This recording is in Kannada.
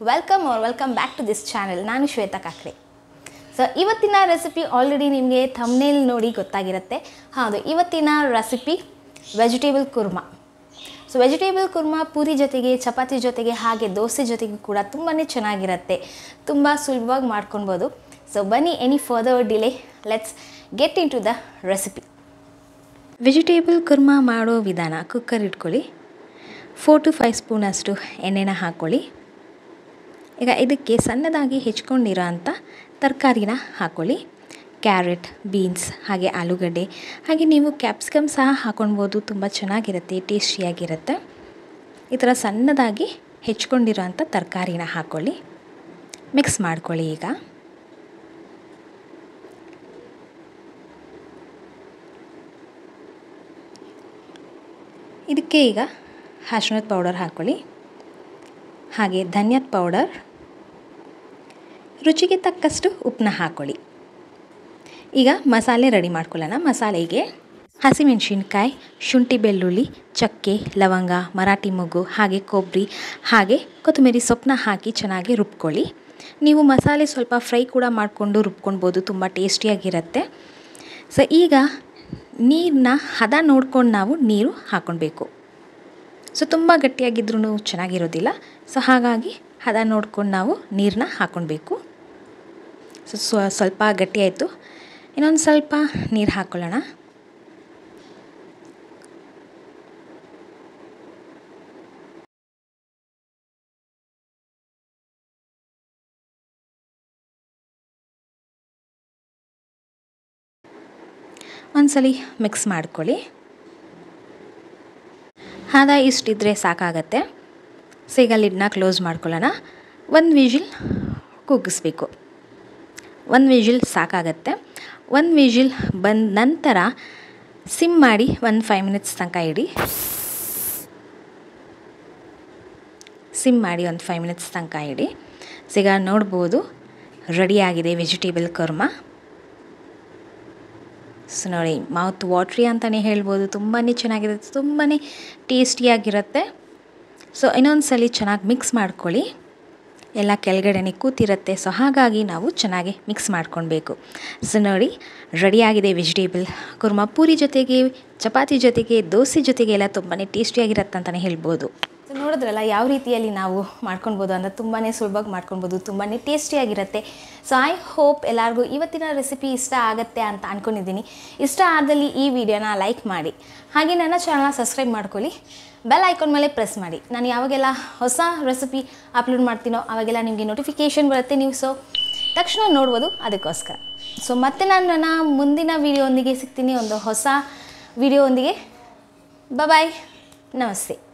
welcome are welcome back to this channel ನಾನು ಶ್ವೇತಾ ಕಾಕ್ರೆ ಸೊ ಇವತ್ತಿನ ರೆಸಿಪಿ ಆಲ್ರೆಡಿ ನಿಮಗೆ ಥಮ್ನೇಲ್ ನೋಡಿ ಗೊತ್ತಾಗಿರುತ್ತೆ ಹೌದು ಇವತ್ತಿನ recipe vegetable kurma so vegetable kurma puri ಜೊತೆಗೆ ಚಪಾತಿ ಜೊತೆಗೆ ಹಾಗೆ ದೋಸೆ ಜೊತೆಗೆ ಕೂಡ ತುಂಬಾ ಚೆನ್ನಾಗಿರುತ್ತೆ ತುಂಬ ಸುಲಭವಾಗಿ ಮಾಡ್ಕೊಳ್ಬೋದು ಸೊ ಬನ್ನಿ any further delay let's get into the recipe vegetable kurma ಮಾಡೋ ವಿಧಾನ ಕುಕ್ಕರ್ ಇಟ್ಕೊಳ್ಳಿ ಫೋರ್ ಟು ಫೈವ್ ಸ್ಪೂನಷ್ಟು ಎಣ್ಣೆನ ಹಾಕ್ಕೊಳ್ಳಿ ಈಗ ಇದಕ್ಕೆ ಸಣ್ಣದಾಗಿ ಹೆಚ್ಕೊಂಡಿರೋ ಅಂಥ ತರಕಾರಿನ ಹಾಕ್ಕೊಳ್ಳಿ ಕ್ಯಾರೆಟ್ ಬೀನ್ಸ್ ಹಾಗೆ ಆಲೂಗಡ್ಡೆ ಹಾಗೆ ನೀವು ಕ್ಯಾಪ್ಸಿಕಮ್ ಸಹ ಹಾಕೊಳ್ಬೋದು ತುಂಬ ಚೆನ್ನಾಗಿರುತ್ತೆ ಟೇಸ್ಟಿಯಾಗಿರುತ್ತೆ ಈ ಥರ ಸಣ್ಣದಾಗಿ ಹೆಚ್ಕೊಂಡಿರೋ ಅಂಥ ತರಕಾರಿನ ಹಾಕ್ಕೊಳ್ಳಿ ಮಿಕ್ಸ್ ಮಾಡ್ಕೊಳ್ಳಿ ಈಗ ಇದಕ್ಕೆ ಈಗ ಅರ್ಶಿಣದ ಪೌಡರ್ ಹಾಕ್ಕೊಳ್ಳಿ ಹಾಗೆ ಧನಿಯಾದ ಪೌಡರ್ ರುಚಿಗೆ ತಕ್ಕಷ್ಟು ಉಪ್ಪನ್ನ ಹಾಕ್ಕೊಳ್ಳಿ ಈಗ ಮಸಾಲೆ ರೆಡಿ ಮಾಡ್ಕೊಳ್ಳೋಣ ಮಸಾಲೆಗೆ ಹಸಿಮೆಣಸಿನ್ಕಾಯಿ ಶುಂಠಿ ಬೆಳ್ಳುಳ್ಳಿ ಚಕ್ಕೆ ಲವಂಗ ಮರಾಠಿ ಮೊಗ್ಗು ಹಾಗೆ ಕೊಬ್ಬರಿ ಹಾಗೆ ಕೊತ್ತಂಬರಿ ಸೊಪ್ಪನ್ನ ಹಾಕಿ ಚೆನ್ನಾಗಿ ರುಬ್ಕೊಳ್ಳಿ ನೀವು ಮಸಾಲೆ ಸ್ವಲ್ಪ ಫ್ರೈ ಕೂಡ ಮಾಡಿಕೊಂಡು ರುಬ್ಕೊಳ್ಬೋದು ತುಂಬ ಟೇಸ್ಟಿಯಾಗಿರುತ್ತೆ ಸೊ ಈಗ ನೀರನ್ನ ಹದ ನೋಡ್ಕೊಂಡು ನಾವು ನೀರು ಹಾಕ್ಕೊಳ್ಬೇಕು ಸೊ ತುಂಬ ಗಟ್ಟಿಯಾಗಿದ್ರೂ ಚೆನ್ನಾಗಿರೋದಿಲ್ಲ ಸೊ ಹಾಗಾಗಿ ಹದ ನೋಡ್ಕೊಂಡು ನಾವು ನೀರನ್ನ ಹಾಕ್ಕೊಳ್ಬೇಕು ಸೊ ಸ್ವ ಸ್ವಲ್ಪ ಗಟ್ಟಿಯಾಯಿತು ಇನ್ನೊಂದು ಸ್ವಲ್ಪ ನೀರು ಹಾಕ್ಕೊಳ್ಳೋಣ ಒಂದ್ಸಲಿ ಮಿಕ್ಸ್ ಮಾಡ್ಕೊಳ್ಳಿ ಹದ ಇಷ್ಟಿದ್ರೆ ಸಾಕಾಗತ್ತೆ ಸೊ ಈಗ ಲಿಡ್ನ ಕ್ಲೋಸ್ ಮಾಡ್ಕೊಳ್ಳೋಣ ಒಂದು ವಿಜಿಲ್ ಕೂಗಿಸ್ಬೇಕು ಒಂದು ವಿಜಿಲ್ ಸಾಕಾಗತ್ತೆ ಒಂದು ವಿಜಿಲ್ ಬಂದ ನಂತರ ಸಿಮ್ ಮಾಡಿ ಒಂದು ಫೈವ್ ಮಿನಿಟ್ಸ್ ತನಕ ಇಡಿ ಸಿಮ್ ಮಾಡಿ ಒಂದು ಫೈವ್ ಮಿನಿಟ್ಸ್ ತನಕ ಇಡಿ ಸೊ ಈಗ ನೋಡ್ಬೋದು ರೆಡಿಯಾಗಿದೆ ವೆಜಿಟೇಬಲ್ ಕರ್ಮ ಸೊ ನೋಡಿ ಮೌತ್ ವಾಟ್ರಿ ಅಂತಲೇ ಹೇಳ್ಬೋದು ತುಂಬಾ ಚೆನ್ನಾಗಿರುತ್ತೆ ತುಂಬಾ ಟೇಸ್ಟಿಯಾಗಿರುತ್ತೆ ಸೊ ಇನ್ನೊಂದು ಸಲ ಚೆನ್ನಾಗಿ ಮಿಕ್ಸ್ ಮಾಡ್ಕೊಳ್ಳಿ ಎಲ್ಲ ಕೆಳಗಡೆನೆ ಕೂತಿರುತ್ತೆ ಸೊ ಹಾಗಾಗಿ ನಾವು ಚೆನ್ನಾಗಿ ಮಿಕ್ಸ್ ಮಾಡ್ಕೊಳ್ಬೇಕು ಸೊ ನೋಡಿ ರೆಡಿಯಾಗಿದೆ ವೆಜಿಟೇಬಲ್ ಕುರ್ಮಾ ಪೂರಿ ಜೊತೆಗೆ ಚಪಾತಿ ಜೊತೆಗೆ ದೋಸೆ ಜೊತೆಗೆ ಎಲ್ಲ ತುಂಬಾ ಟೇಸ್ಟಿಯಾಗಿರುತ್ತೆ ಅಂತಲೇ ಹೇಳ್ಬೋದು ಸೊ ನೋಡಿದ್ರಲ್ಲ ಯಾವ ರೀತಿಯಲ್ಲಿ ನಾವು ಮಾಡ್ಕೊಳ್ಬೋದು ಅಂದರೆ ತುಂಬಾ ಸುಲಭವಾಗಿ ಮಾಡ್ಕೊಳ್ಬೋದು ತುಂಬಾ ಟೇಸ್ಟಿಯಾಗಿರುತ್ತೆ ಸೊ ಐ ಹೋಪ್ ಎಲ್ಲರಿಗೂ ಇವತ್ತಿನ ರೆಸಿಪಿ ಇಷ್ಟ ಆಗುತ್ತೆ ಅಂತ ಅಂದ್ಕೊಂಡಿದ್ದೀನಿ ಇಷ್ಟ ಆದಲ್ಲಿ ಈ ವಿಡಿಯೋನ ಲೈಕ್ ಮಾಡಿ ಹಾಗೆ ನನ್ನ ಚಾನಲ್ನ ಸಬ್ಸ್ಕ್ರೈಬ್ ಮಾಡ್ಕೊಳ್ಳಿ ಬೆಲ್ ಐಕಾನ್ ಮೇಲೆ ಪ್ರೆಸ್ ಮಾಡಿ ನಾನು ಯಾವಾಗೆಲ್ಲ ಹೊಸ ರೆಸಿಪಿ ಅಪ್ಲೋಡ್ ಮಾಡ್ತೀನೋ ಅವಾಗೆಲ್ಲ ನಿಮಗೆ ನೋಟಿಫಿಕೇಷನ್ ಬರುತ್ತೆ ನೀವು ಸೊ ತಕ್ಷಣ ನೋಡ್ಬೋದು ಅದಕ್ಕೋಸ್ಕರ ಸೊ ಮತ್ತೆ ನಾನು ನನ್ನ ಮುಂದಿನ ವಿಡಿಯೋ ಒಂದಿಗೆ ಸಿಗ್ತೀನಿ ಒಂದು ಹೊಸ ವಿಡಿಯೋ ಒಂದಿಗೆ ಬಾಯ್ ನಮಸ್ತೆ